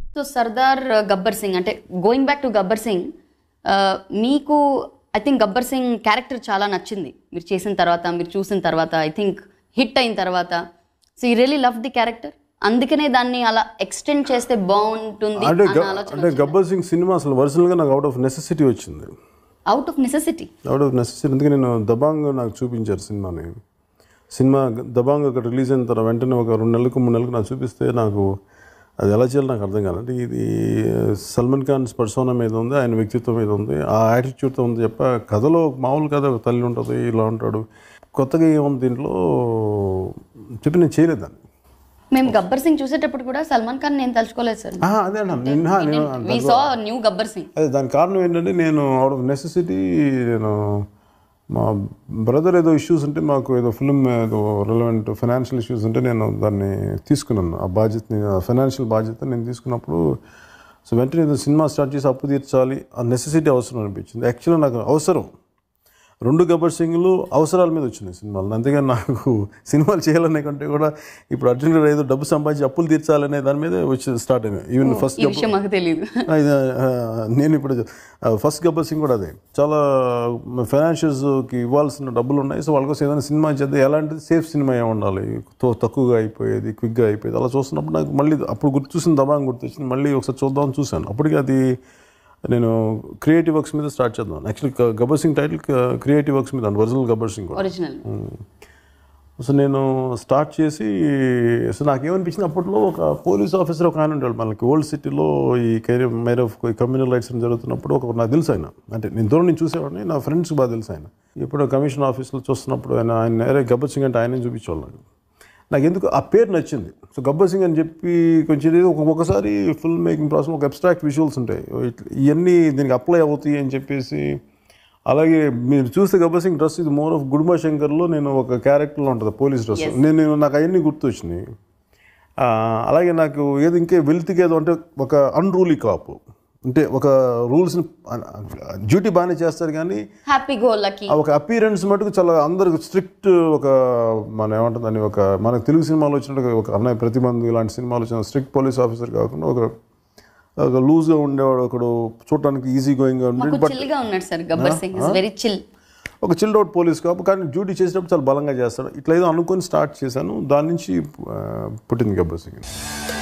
so Sardar Gabbar Singh అంటే going back to Gabbar Singh ఆ, మీకు I think Gabbar Singh character చాలా నచ్చింది మీరు చేసిన తర్వాత మీరు చూసిన తర్వాత ఐ థింక్ హిట్ అయిన తర్వాత సో ఈ రియలీ లవ్ ది క్యారెక్టర్ అందుకనే దాన్ని అలా ఎక్స్టెండ్ చేస్తే బాగుంటుంది అంటే అన్న గ- ఆలోచన అంటే గబ్బర్ సింగ్ సినిమా అసలు ఒరిజినల్గా నాకు అవుట్ ఆఫ్ నెసెసిటీ వచ్చింది out of necessity out of necessity అందుకే నేను దబాంగ్ నాకు చూపించారు సినిమాని సినిమా దబాంగ్ అక్కడ రిలీజ్ అయిన తర్వాత వెంటనే ఒక రెండు నెలలకు మూడు నెలలకు నాకు చూపిస్తే నాకు అది ఎలా చేయాలో నాకు అర్థం కాదు అంటే ఇది సల్మాన్ ఖాన్ పర్సోనా మీద ఉంది ఆయన వ్యక్తిత్వం మీద ఉంది ఆ యాటిట్యూడ్తో ఉంది చెప్ప కథలో మామూలు కథ ఒక తల్లి ఉంటుంది ఇలా ఉంటాడు కొత్తగా ఏముంది దీంట్లో చెప్పి నేను చేయలేదు దాన్ని మేము గబ్బర్ సింగ్ చూసేటప్పుడు కూడా సల్మాన్ ఖాన్ నేను తలుచుకోలేదు సార్ ఆ, అదే అన్న నిన్న నేను we saw new Gabbar Singh అదే దాని కారణం ఏంటంటే నేను అవుట్ ఆఫ్ నెసెసిటీ నేను మా బ్రదర్ ఏదో ఇష్యూస్ ఉంటే మాకు ఏదో ఫిల్మ్ ఏదో రిలవెంట్ ఫైనాన్షియల్ ఇష్యూస్ ఉంటే నేను దాన్ని తీసుకున్నాను ఆ బాధ్యతని ఆ ఫైనాన్షియల్ బాధ్యత నేను తీసుకున్నప్పుడు సో వెంటనే ఏదో సినిమా స్టార్ట్ చేసి అప్పు తీర్చాలి ఆ నెసెసిటీ అవసరం అనిపించింది యాక్చువల్గా నాకు అవసరం రెండు గబ్బర్ సింగ్లు అవసరాల మీద వచ్చినాయి సినిమాలు అంతేగాని నాకు సినిమాలు చేయాలనే కంటే కూడా ఇప్పుడు అర్జున్ ఏదో డబ్బు సంపాదించి అప్పులు తీర్చాలనే దాని మీద వచ్చి స్టార్ట్ అయినాయి ఈవెన్ ఫస్ట్ ఈ విషయం మాకు తెలియదు ఆ, ఇది, ఆ, నేను ఇప్పుడు ఆ, ఫస్ట్ గబ్బర్ సింగ్ కూడా అదే చాలా ఫైనాన్షియల్స్కి ఇవ్వాల్సిన డబ్బులు ఉన్నాయి సో వాళ్ళ కోసం ఏదైనా సినిమా చేద్దాం ఎలాంటిది సేఫ్ సినిమా ఏ ఉండాలి తో- తక్కువగా అయిపోయేది క్విక్గా అయిపోయేది అలా చూస్తున్నప్పుడు నాకు మళ్ళీ అప్పుడు గుర్తు చూసిన దబాంగ్ గుర్తొచ్చింది మళ్ళీ ఒకసారి చూద్దామని చూశాను అప్పటికి అది నేను క్రియేటివ్ వర్క్స్ మీద స్టార్ట్ చేద్దాం actually Gabbar Singh title creative works మీద ఒరిజినల్ గబ్బర్ సింగ్ కూడా ఒరిజినల్ సో నేను స్టార్ట్ చేసి సో నాకేమనిపించింది అప్పట్లో ఒక పోలీస్ ఆఫీసర్ ఒక ఆయన ఉండేవాడు మనకి ఓల్డ్ సిటీలో ఈ కెరీర్ మేర్ ఆఫ్ కమ్యూనల్ రైట్స్ అని జరుగుతున్నప్పుడు ఒక నాకు తెలుసు ఆయన అంటే నేను దూరం నుంచి చూసేవాడిని నా ఫ్రెండ్స్ బాగా తెలుసు ఆయన ఇప్పుడు కమిషన్ ఆఫీస్లో చూస్తున్నప్పుడు ఆయన ఆయన నేరే గబ్బర్ సింగ్ అంటే ఆయనే చూపించేవాళ్ళు నాకు నాకు ఎందుకు ఆ పేరు నచ్చింది సో గబ్బర్ సింగ్ అని చెప్పి కొంచెం ఇది ఒక ఒకసారి ఫిల్మ్ మేకింగ్ ప్రాసెస్ ఒక అబ్స్ట్రాక్ట్ విజువల్స్ ఉంటాయి ఇట్ల- ఇవన్నీ దీనికి అప్లై అవుతాయి అని చెప్పేసి అలాగే మీరు చూస్తే గబ్బర్ సింగ్ డ్రెస్ ఇది మోర్ ఆఫ్ గుడుమా శంకర్లో నేను ఒక క్యారెక్టర్లో ఉంటుంది పోలీస్ డ్రెస్ నేను నేను నాకు అవన్నీ గుర్తొచ్చినాయి ఆ, అలాగే నాకు ఏది ఇంకే వెల్త్కి ఏదో అంటే ఒక అన్రూలీ కాపు అంటే ఒక రూల్స్ని డ్యూటీ బాగానే చేస్తారు కానీ హ్యాపీ గో లక్కీ ఆ ఒక అపీరెన్స్ మటుకు చాలా అందరికి స్ట్రిక్ట్ ఒక మన ఏమంటుందని ఒక మనకు తెలుగు సినిమాలో వచ్చినట్టు ఒక అన్నయ్య ప్రతిబంధు ఇలాంటి సినిమాలు వచ్చిన స్ట్రిక్ట్ పోలీస్ ఆఫీసర్ కాకుండా ఒక ఒక లూజ్గా ఉండేవాడు ఒకడు చూడటానికి ఈజీ గోయింగ్గా ఉండే మాకు చిల్ గా ఉన్నాడు sir Gabbar Singh is very chill ఒక చిల్డ్ అవుట్ పోలీస్ కాపు కానీ డ్యూటీ చేసేటప్పుడు చాలా బలంగా చేస్తాడు ఇట్లా ఏదో అనుకొని స్టార్ట్ చేశాను దాని నుంచి ఆ, పుట్టింది గబ్బర్ సింగ్